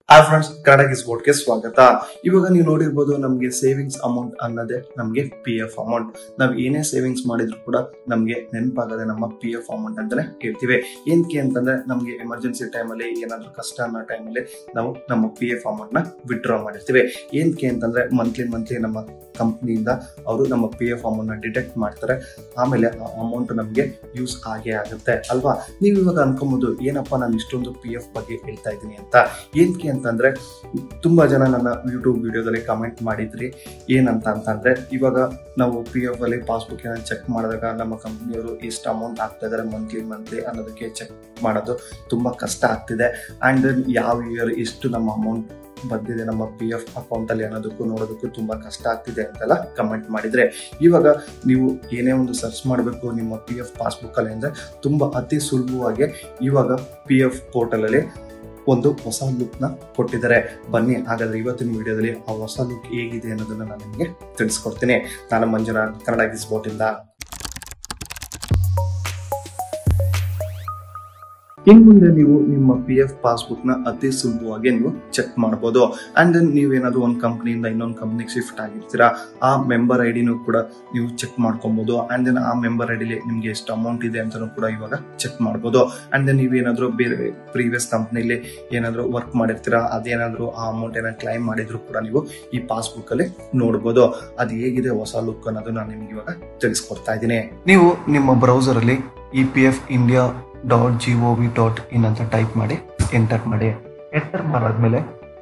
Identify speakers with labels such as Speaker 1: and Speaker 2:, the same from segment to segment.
Speaker 1: ಆ ಫ್ರೆಂಡ್ಸ್ ಕನ್ನಡ ಗೆ ಸ್ವಾಗತ ಇವಾಗ ನೀವು ನೋಡಿರ್ಬೋದು ನಮಗೆ ಸೇವಿಂಗ್ಸ್ ಅಮೌಂಟ್ ಅನ್ನೋದೇ ನಮಗೆ ಪಿ ಎಫ್ ಅಮೌಂಟ್ ನಾವು ಏನೇ ಸೇವಿಂಗ್ಸ್ ಮಾಡಿದ್ರು ಕೂಡ ನಮಗೆ ನೆನಪಾಗದೆ ನಮ್ಮ ಪಿ ಎಫ್ ಅಮೌಂಟ್ ಅಂತಾನೆ ಹೇಳ್ತೀವಿ ಏನಕ್ಕೆ ಅಂತಂದ್ರೆ ನಮಗೆ ಎಮರ್ಜೆನ್ಸಿ ಟೈಮಲ್ಲಿ ಏನಾದ್ರು ಕಷ್ಟ ಅನ್ನೋ ಟೈಮಲ್ಲಿ ನಾವು ನಮ್ಮ ಪಿ ಎಫ್ ಅಮೌಂಟ್ ನ ವಿಡ್ರಾ ಮಾಡಿರ್ತೀವಿ ಏನಕ್ಕೆ ಅಂತಂದ್ರೆ ಮಂತ್ಲಿ ಮಂತ್ಲಿ ನಮ್ಮ ಕಂಪ್ನಿಯಿಂದ ಅವರು ನಮ್ಮ ಪಿ ಎಫ್ ಅಮೌಂಟ್ ನ ಡಿಟೆಕ್ಟ್ ಮಾಡ್ತಾರೆ ಆಮೇಲೆ ಆ ಅಮೌಂಟ್ ನಮಗೆ ಯೂಸ್ ಆಗೇ ಆಗುತ್ತೆ ಅಲ್ವಾ ನೀವು ಇವಾಗ ಅನ್ಕೊಬಹುದು ಏನಪ್ಪ ನಾನು ಇಷ್ಟೊಂದು ಪಿ ಎಫ್ ಬಗ್ಗೆ ಹೇಳ್ತಾ ಇದ್ದೀನಿ ಅಂತ ಏನಕ್ಕೆ ಅಂತಂದ್ರೆ ತುಂಬಾ ಜನ ನನ್ನ ಯೂಟ್ಯೂಬ್ ವಿಡಿಯೋದಲ್ಲಿ ಕಮೆಂಟ್ ಮಾಡಿದ್ರಿ ಏನಂತ ಅಂತಂದ್ರೆ ಇವಾಗ ನಾವು ಪಿ ಎಫ್ ಅಲ್ಲಿ ಪಾಸ್ಬುಕ್ ಏನಾದ್ರು ಚೆಕ್ ಮಾಡಿದಾಗ ನಮ್ಮ ಕಂಪ್ನಿಯವರು ಎಷ್ಟು ಅಮೌಂಟ್ ಆಗ್ತಾ ಇದಾರೆ ಮಂತ್ಲಿ ಮಂತ್ಲಿ ಅನ್ನೋದಕ್ಕೆ ಚೆಕ್ ಮಾಡೋದು ತುಂಬಾ ಕಷ್ಟ ಆಗ್ತಿದೆ ಅಂಡ್ ದೆನ್ ಯಾವ ಇಯರ್ ಎಷ್ಟು ನಮ್ಮ ಅಮೌಂಟ್ ಬಂದಿದೆ ನಮ್ಮ ಪಿ ಎಫ್ ಅಕೌಂಟ್ ಅಲ್ಲಿ ಅನ್ನೋದಕ್ಕೂ ನೋಡೋದಕ್ಕೂ ತುಂಬಾ ಕಷ್ಟ ಆಗ್ತಿದೆ ಅಂತೆಲ್ಲ ಕಮೆಂಟ್ ಮಾಡಿದ್ರೆ ಇವಾಗ ನೀವು ಏನೇ ಒಂದು ಸರ್ಚ್ ಮಾಡಬೇಕು ನಿಮ್ಮ ಪಿ ಎಫ್ ಪಾಸ್ಬುಕ್ ಅಲ್ಲಿ ಅಂದ್ರೆ ತುಂಬಾ ಅತಿ ಸುಲಭವಾಗಿ ಇವಾಗ ಪಿ ಎಫ್ ಪೋರ್ಟಲ್ ಅಲ್ಲಿ ಒಂದು ಹೊಸ ಲುಕ್ ನ ಕೊಟ್ಟಿದ್ದಾರೆ ಬನ್ನಿ ಹಾಗಾದ್ರೆ ಇವತ್ತಿನ ವಿಡಿಯೋದಲ್ಲಿ ಆ ಹೊಸ ಲುಕ್ ಹೇಗಿದೆ ಅನ್ನೋದನ್ನ ನಾನು ನಿಮಗೆ ತಿಳಿಸ್ಕೊಡ್ತೀನಿ ನಾನು ಮಂಜುನಾಥ್ ಕನ್ನಡ ಗಿಸ್ಬೋಟ್ ಇಂದ ಇನ್ ಮುಂದೆ ನೀವು ನಿಮ್ಮ ಪಿ ಎಫ್ ಪಾಸ್ಬುಕ್ ನ ಅತಿ ಸುಲಭವಾಗಿ ನೀವು ಚೆಕ್ ಮಾಡಬಹುದು ಅಂಡ್ ದೆನ್ ನೀವೇನಾದ್ರೂ ಒಂದು ಕಂಪ್ನಿಯಿಂದ ಇನ್ನೊಂದು ಕಂಪ್ನಿಗೆ ಶಿಫ್ಟ್ ಆಗಿರ್ತೀರಾ ಆ ಮೆಂಬರ್ ಐ ಡಿನೂ ಕೂಡ ನೀವು ಚೆಕ್ ಮಾಡ್ಕೊಬಹುದು ಅಂಡ್ ದೆನ್ ಆ ಮೆಂಬರ್ ಐ ಡಿಲಿ ನಿಮ್ಗೆ ಎಷ್ಟು ಅಮೌಂಟ್ ಇದೆ ಅಂತಾನೂ ಕೂಡ ಇವಾಗ ಚೆಕ್ ಮಾಡ್ಬೋದು ಅಂಡ್ ದೆನ್ ನೀವೇನಾದ್ರೂ ಬೇರೆ ಪ್ರೀವಿಯಸ್ ಕಂಪ್ನಿಲಿ ಏನಾದ್ರು ವರ್ಕ್ ಮಾಡಿರ್ತೀರಾ ಅದೇನಾದ್ರೂ ಆ ಅಮೌಂಟ್ ಏನಾದ್ರು ಕ್ಲೈಮ್ ಮಾಡಿದ್ರು ಕೂಡ ನೀವು ಈ ಪಾಸ್ಬುಕ್ ಅಲ್ಲಿ ನೋಡ್ಬೋದು ಅದು ಹೇಗಿದೆ ಹೊಸ ಲುಕ್ ಅನ್ನೋದು ನಾನು ನಿಮ್ಗೆ ಇವಾಗ ತಿಳಿಸ್ಕೊಡ್ತಾ ಇದ್ದೀನಿ ನೀವು ನಿಮ್ಮ ಬ್ರೌಸರ್ ಅಲ್ಲಿ E P F India dot G O V dot in ಅಂತ ಟೈಪ್ ಮಾಡಿ ಎಂಟರ್ ಮಾಡಿ ಎಂಟರ್ ಮಾಡಾದ್ಮೇಲೆ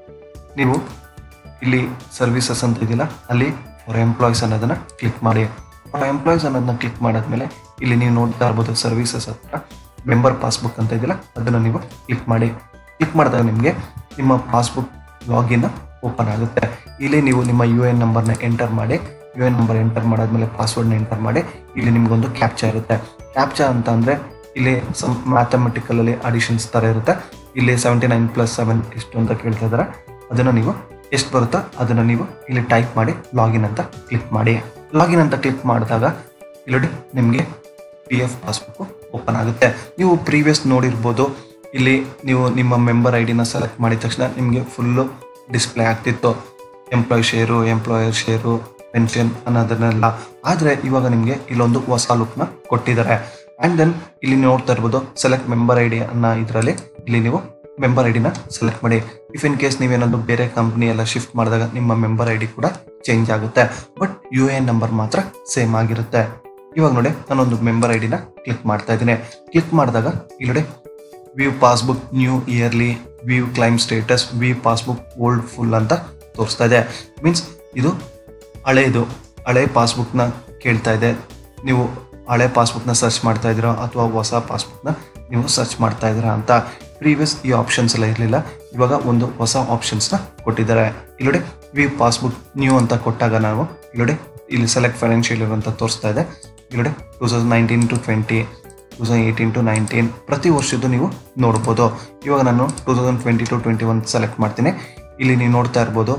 Speaker 1: ನೀವು ಇಲ್ಲಿ ಸರ್ವಿಸಸ್ ಅಂತ ಇದೆಯಲ್ಲ ಅಲ್ಲಿ ಫಾರ್ ಎಂಪ್ಲಾಯೀಸ್ ಅನ್ನೋದನ್ನ ಕ್ಲಿಕ್ ಮಾಡಿ ಫಾರ್ ಎಂಪ್ಲಾಯೀಸ್ ಅನ್ನೋದನ್ನ ಕ್ಲಿಕ್ ಮಾಡಾದ್ಮೇಲೆ ಇಲ್ಲಿ ನೀವು ನೋಡ್ತಾ ಇರ್ಬೋದು ಸರ್ವಿಸಸ್ ಹತ್ರ ಮೆಂಬರ್ ಪಾಸ್ಬುಕ್ ಅಂತ ಇದೆಯಲ್ಲ ಅದನ್ನು ನೀವು ಕ್ಲಿಕ್ ಮಾಡಿ ಕ್ಲಿಕ್ ಮಾಡಿದಾಗ ನಿಮಗೆ ನಿಮ್ಮ ಪಾಸ್ಬುಕ್ ಲಾಗಿನ್ ಓಪನ್ ಆಗುತ್ತೆ ಇಲ್ಲಿ ನೀವು ನಿಮ್ಮ ಯು ಎನ್ ನಂಬರ್ನ ಎಂಟರ್ ಮಾಡಿ ಯು ಎನ್ ನಂಬರ್ ಎಂಟರ್ ಮಾಡಾದ್ಮೇಲೆ ಪಾಸ್ವರ್ಡ್ನ ಎಂಟರ್ ಮಾಡಿ ಇಲ್ಲಿ ನಿಮ್ಗೊಂದು ಕ್ಯಾಪ್ಚಾ ಇರುತ್ತೆ ಕ್ಯಾಪ್ಚಾ ಅಂತ ಅಂದರೆ ಇಲ್ಲಿ ಸಮ್ ಮ್ಯಾಥಮೆಟಿಕಲ್ ಅಲ್ಲಿ ಅಡಿಷನ್ಸ್ ಥರ ಇರುತ್ತೆ ಇಲ್ಲಿ ಸೆವೆಂಟಿ ನೈನ್ ಪ್ಲಸ್ ಸೆವೆನ್ ಎಷ್ಟು ಅಂತ ಕೇಳ್ತಾ ಇದ್ದಾರೆ ಅದನ್ನು ನೀವು ಎಷ್ಟು ಬರುತ್ತೋ ಅದನ್ನು ನೀವು ಇಲ್ಲಿ ಟೈಪ್ ಮಾಡಿ ಲಾಗಿನ್ ಅಂತ ಕ್ಲಿಕ್ ಮಾಡಿ ಲಾಗಿನ್ ಅಂತ ಕ್ಲಿಕ್ ಮಾಡಿದಾಗ ಇಲ್ಲಿ ನಿಮಗೆ ಪಿ ಎಫ್ ಪಾಸ್ಬುಕ್ ಓಪನ್ ಆಗುತ್ತೆ ನೀವು ಪ್ರೀವಿಯಸ್ ನೋಡಿರ್ಬೋದು ಇಲ್ಲಿ ನೀವು ನಿಮ್ಮ ಮೆಂಬರ್ ಐ ಡಿನ ಸೆಲೆಕ್ಟ್ ಮಾಡಿದ ತಕ್ಷಣ ನಿಮಗೆ ಫುಲ್ಲು ಡಿಸ್ಪ್ಲೇ ಆಗ್ತಿತ್ತು employee share employer share pension ಅನ್ನೋದನ್ನೆಲ್ಲ ಆದರೆ ಇವಾಗ ನಿಮಗೆ ಇಲ್ಲೊಂದು ಹೊಸ ಲುಕ್ನ ಕೊಟ್ಟಿದ್ದಾರೆ ಆ್ಯಂಡ್ ದೆನ್ ಇಲ್ಲಿ ನೋಡ್ತಾ ಇರ್ಬೋದು ಸೆಲೆಕ್ಟ್ ಮೆಂಬರ್ ಐ ಡಿ ಅನ್ನೋ ಇದರಲ್ಲಿ ಇಲ್ಲಿ ನೀವು ಮೆಂಬರ್ ಐ ಡಿನ ಸೆಲೆಕ್ಟ್ ಮಾಡಿ ಇಫ್ ಇನ್ ಕೇಸ್ ನೀವೇನಾದ್ರು ಬೇರೆ ಕಂಪ್ನಿ ಎಲ್ಲ ಶಿಫ್ಟ್ ಮಾಡಿದಾಗ ನಿಮ್ಮ ಮೆಂಬರ್ ಐ ಡಿ ಕೂಡ ಚೇಂಜ್ ಆಗುತ್ತೆ ಬಟ್ ಯು ಎನ್ ನಂಬರ್ ಮಾತ್ರ ಸೇಮ್ ಆಗಿರುತ್ತೆ ಇವಾಗ ನೋಡಿ ನಾನೊಂದು ಮೆಂಬರ್ ಐ ಡಿನ ಕ್ಲಿಕ್ ಮಾಡ್ತಾ ಇದ್ದೀನಿ ಕ್ಲಿಕ್ ಮಾಡಿದಾಗ ಇಲ್ಲಿ view passbook new yearly view claim status view passbook old full ಅಂತ ತೋರಿಸ್ತಾ ಇದೆ ಮೀನ್ಸ್ ಇದು ಹಳೇದು ಹಳೆ ಪಾಸ್ಬುಕ್ನ ಕೇಳ್ತಾ ಇದೆ ನೀವು ಹಳೆ ಪಾಸ್ಬುಕ್ನ ಸರ್ಚ್ ಮಾಡ್ತಾ ಇದ್ದೀರಾ ಅಥವಾ ಹೊಸ ಪಾಸ್ಬುಕ್ನ ನೀವು ಸರ್ಚ್ ಮಾಡ್ತಾ ಇದ್ದೀರಾ ಅಂತ ಪ್ರೀವಿಯಸ್ ಈ ಆಪ್ಷನ್ಸ್ ಎಲ್ಲ ಇರಲಿಲ್ಲ ಇವಾಗ ಒಂದು ಹೊಸ ಆಪ್ಷನ್ಸ್ನ ಕೊಟ್ಟಿದ್ದಾರೆ ಇಲ್ಲಡೆ ವಿ ಪಾಸ್ಬುಕ್ ನ್ಯೂ ಅಂತ ಕೊಟ್ಟಾಗ ನಾವು ಇಲ್ಲಡೆ ಇಲ್ಲಿ ಸೆಲೆಕ್ಟ್ ಫೈನಾನ್ಷಿಯಲ್ ಇಯರ್ ಅಂತ ತೋರಿಸ್ತಾ ಇದೆ ಇಲ್ಲಡೆ two thousand nineteen to twenty two thousand eighteen to nineteen ಪ್ರತಿ ವರ್ಷದ್ದು ನೀವು ನೋಡ್ಬೋದು ಇವಾಗ ನಾನು two thousand twenty to twenty one select ಮಾಡ್ತೀನಿ ಇಲ್ಲಿ ನೀವು ನೋಡ್ತಾ ಇರ್ಬೋದು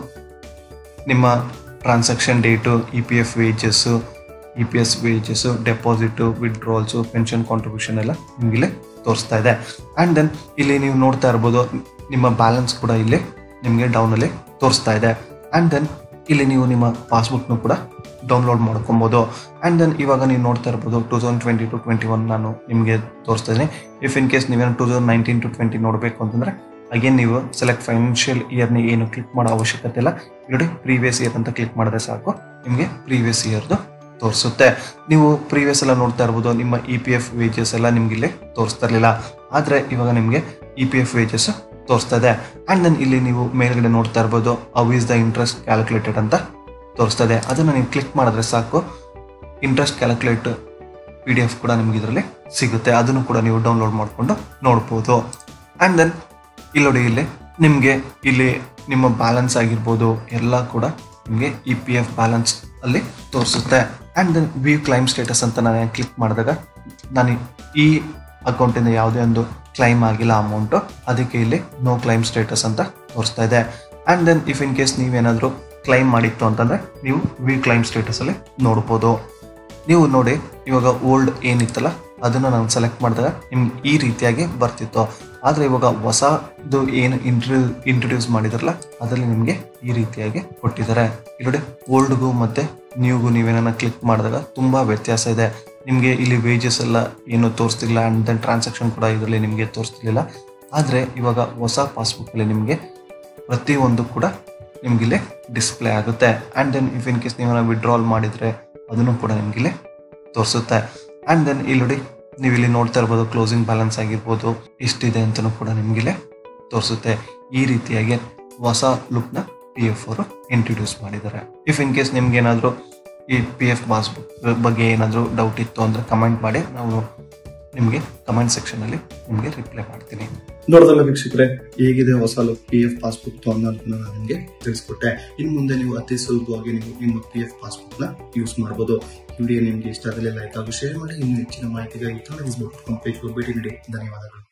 Speaker 1: ನಿಮ್ಮ transaction date E P F wages E P S wages deposit withdrawals pension contribution ಎಲ್ಲ ನಿಮಗಿಲ್ಲಿ ತೋರಿಸ್ತಾ ಇದೆ ಆ್ಯಂಡ್ ದೆನ್ ಇಲ್ಲಿ ನೀವು ನೋಡ್ತಾ ಇರ್ಬೋದು ನಿಮ್ಮ ಬ್ಯಾಲೆನ್ಸ್ ಕೂಡ ಇಲ್ಲಿ ನಿಮಗೆ ಡೌನಲ್ಲಿ ತೋರಿಸ್ತಾ ಇದೆ ಆ್ಯಂಡ್ ದೆನ್ ಇಲ್ಲಿ ನೀವು ನಿಮ್ಮ ಪಾಸ್ಬುಕ್ನು ಕೂಡ ಡೌನ್ಲೋಡ್ ಮಾಡ್ಕೊಬೋದು ಆ್ಯಂಡ್ ದೆನ್ ಇವಾಗ ನೀವು ನೋಡ್ತಾ ಇರ್ಬೋದು two thousand twenty to twenty one ನಾನು ನಿಮಗೆ ತೋರಿಸ್ತಾ ಇದ್ದೀನಿ ಇಫ್ ಇನ್ ಕೇಸ್ ನೀವೇನು two thousand nineteen to twenty ನೋಡಬೇಕು ಅಂತಂದರೆ ಅಗೇನ್ ನೀವು ಸೆಲೆಕ್ಟ್ ಫೈನಾನ್ಷಿಯಲ್ ಇಯರ್ನ ಏನು ಕ್ಲಿಕ್ ಮಾಡೋ ಅವಶ್ಯಕತೆ ಇಲ್ಲ ನೋಡಿ ಪ್ರೀವಿಯಸ್ ಇಯರ್ ಅಂತ ಕ್ಲಿಕ್ ಮಾಡಿದ್ರೆ ಸಾಕು ನಿಮಗೆ ಪ್ರೀವಿಯಸ್ ಇಯರ್ದು ತೋರಿಸುತ್ತೆ ನೀವು ಪ್ರೀವಿಯಸ್ ಎಲ್ಲ ನೋಡ್ತಾ ಇರ್ಬೋದು ನಿಮ್ಮ ಇ ಪಿ ಎಫ್ ವೇಜಸ್ ಎಲ್ಲ ನಿಮ್ಗೆ ಇಲ್ಲಿ ತೋರಿಸ್ತಾ ಇರಲಿಲ್ಲ ಆದರೆ ಇವಾಗ ನಿಮಗೆ ಇ ಪಿ ಎಫ್ ವೇಜಸ್ ತೋರಿಸ್ತಾ ಇದೆ ಆ್ಯಂಡ್ ದೆನ್ ಇಲ್ಲಿ ನೀವು ಮೇಲ್ಗಡೆ ನೋಡ್ತಾ ಇರ್ಬೋದು how is the interest calculated ಅಂತ ತೋರಿಸ್ತಾ ಇದೆ ಅದನ್ನು ನೀವು ಕ್ಲಿಕ್ ಮಾಡಿದ್ರೆ ಸಾಕು interest calculate P D F ಕೂಡ ನಿಮ್ಗೆ ಇದರಲ್ಲಿ ಸಿಗುತ್ತೆ ಅದನ್ನು ಕೂಡ ನೀವು ಡೌನ್ಲೋಡ್ ಮಾಡಿಕೊಂಡು ನೋಡ್ಬೋದು ಆ್ಯಂಡ್ ದೆನ್ ಇಲ್ಲಿ ನೋಡಿ ಇಲ್ಲಿ ನಿಮಗೆ ಇಲ್ಲಿ ನಿಮ್ಮ ಬ್ಯಾಲೆನ್ಸ್ ಆಗಿರ್ಬೋದು ಎಲ್ಲ ಕೂಡ ನಿಮಗೆ ಇ ಪಿ ಎಫ್ ಬ್ಯಾಲೆನ್ಸ್ ಅಲ್ಲಿ ತೋರಿಸುತ್ತೆ and then view claim status ಅಂತ ನಾನು ಕ್ಲಿಕ್ ಮಾಡಿದಾಗ ನಾನು ಈ ಅಕೌಂಟಿಂದ ಯಾವುದೇ ಒಂದು ಕ್ಲೈಮ್ ಆಗಿಲ್ಲ ಅಮೌಂಟು ಅದಕ್ಕೆ ಇಲ್ಲಿ ನೋ ಕ್ಲೈಮ್ ಸ್ಟೇಟಸ್ ಅಂತ ತೋರಿಸ್ತಾ ಇದೆ and then if in case ನೀವೇನಾದರೂ ಕ್ಲೈಮ್ ಮಾಡಿತ್ತು ಅಂತಂದರೆ ನೀವು ವ್ಯೂ ಕ್ಲೈಮ್ ಸ್ಟೇಟಸಲ್ಲಿ ನೋಡ್ಬೋದು ನೀವು ನೋಡಿ ಇವಾಗ ಓಲ್ಡ್ ಏನಿತ್ತಲ್ಲ ಅದನ್ನು ನಾನು ಸೆಲೆಕ್ಟ್ ಮಾಡಿದಾಗ ನಿಮ್ಗೆ ಈ ರೀತಿಯಾಗಿ ಬರ್ತಿತ್ತು ಆದ್ರೆ ಇವಾಗ ಹೊಸದು ಏನು ಇಂಟ್ರ ಇಂಟ್ರೊಡ್ಯೂಸ್ ಮಾಡಿದಾರಲ್ಲ ಅದರಲ್ಲಿ ನಿಮಗೆ ಈ ರೀತಿಯಾಗಿ ಕೊಟ್ಟಿದ್ದಾರೆ ಇಲ್ಲಿ ಓಲ್ಡ್ಗೂ ಮತ್ತೆ ನ್ಯೂಗೂ ನೀವೇನ ಕ್ಲಿಕ್ ಮಾಡಿದಾಗ ತುಂಬಾ ವ್ಯತ್ಯಾಸ ಇದೆ ನಿಮಗೆ ಇಲ್ಲಿ ವೇಜಸ್ ಎಲ್ಲ ಏನು ತೋರಿಸ್ತಿಲ್ಲ ಅಂಡ್ ದೆನ್ ಟ್ರಾನ್ಸಾಕ್ಷನ್ ಕೂಡ ಇದರಲ್ಲಿ ನಿಮಗೆ ತೋರಿಸ್ತಿರ್ಲಿಲ್ಲ ಆದರೆ ಇವಾಗ ಹೊಸ ಪಾಸ್ಬುಕ್ಕಲ್ಲಿ ನಿಮಗೆ ಪ್ರತಿಯೊಂದು ಕೂಡ ನಿಮಗಿಲ್ಲಿ ಡಿಸ್ಪ್ಲೇ ಆಗುತ್ತೆ and then if in case ನೀವನ್ನ ವಿಡ್ರಾಲ್ ಮಾಡಿದರೆ ಅದನ್ನು ಕೂಡ ನಿಮಗಿಲ್ಲಿ ತೋರಿಸುತ್ತೆ ಆ್ಯಂಡ್ ದೆನ್ ಇಲ್ಲಿ ನೋಡಿ ನೀವು ಇಲ್ಲಿ ನೋಡ್ತಾ ಇರ್ಬೋದು ಕ್ಲೋಸಿಂಗ್ ಬ್ಯಾಲೆನ್ಸ್ ಆಗಿರ್ಬೋದು ಎಷ್ಟಿದೆ ಅಂತಲೂ ಕೂಡ ನಿಮಗಿಲ್ಲಿ ತೋರಿಸುತ್ತೆ ಈ ರೀತಿಯಾಗಿ ಹೊಸ ಲುಕ್ನ ಪಿ ಎಫ್ ಅವರು ಇಂಟ್ರೊಡ್ಯೂಸ್ ಮಾಡಿದ್ದಾರೆ ಇಫ್ ಇನ್ ಕೇಸ್ ನಿಮ್ಗೆ ಏನಾದರೂ ಈ ಪಿ ಎಫ್ ಪಾಸ್ಬುಕ್ ಬಗ್ಗೆ ಏನಾದರೂ ಡೌಟ್ ಇತ್ತು ಅಂದರೆ ಕಮೆಂಟ್ ಮಾಡಿ ನಾವು ನಿಮಗೆ ಕಮೆಂಟ್ ಸೆಕ್ಷನಲ್ಲಿ ನಿಮಗೆ ರಿಪ್ಲೈ ಮಾಡ್ತೀನಿ ನೋಡಿದಲ್ಲ ವೀಕ್ಷಕರೇ ಹೇಗಿದೆ ಹೊಸ ಲುಕ್ ಪಿ ಎಫ್ ಪಾಸ್ಬುಕ್ ಅನ್ನೋದನ್ನ ನಾನು ನಿಮಗೆ ತಿಳಿಸ್ಕೊಟ್ಟೆ ಇನ್ನು ಮುಂದೆ ನೀವು ಅತಿ ಸುಲಭವಾಗಿ ನೀವು ನಿಮ್ಮ ಪಿ ಎಫ್ ಪಾಸ್ಬುಕ್ ನ ಯೂಸ್ ಮಾಡಬಹುದು ವಿಡಿಯೋ ನಿಮಗೆ ಇಷ್ಟ ಆಗಲಿ ಲೈಕ್ ಹಾಗೂ ಶೇರ್ ಮಾಡಿ ಇನ್ನು ಹೆಚ್ಚಿನ ಮಾಹಿತಿಗಾಗಿ ಕನ್ನಡ ಪೇಜ್ ಭೇಟಿ ನೀಡಿ ಧನ್ಯವಾದಗಳು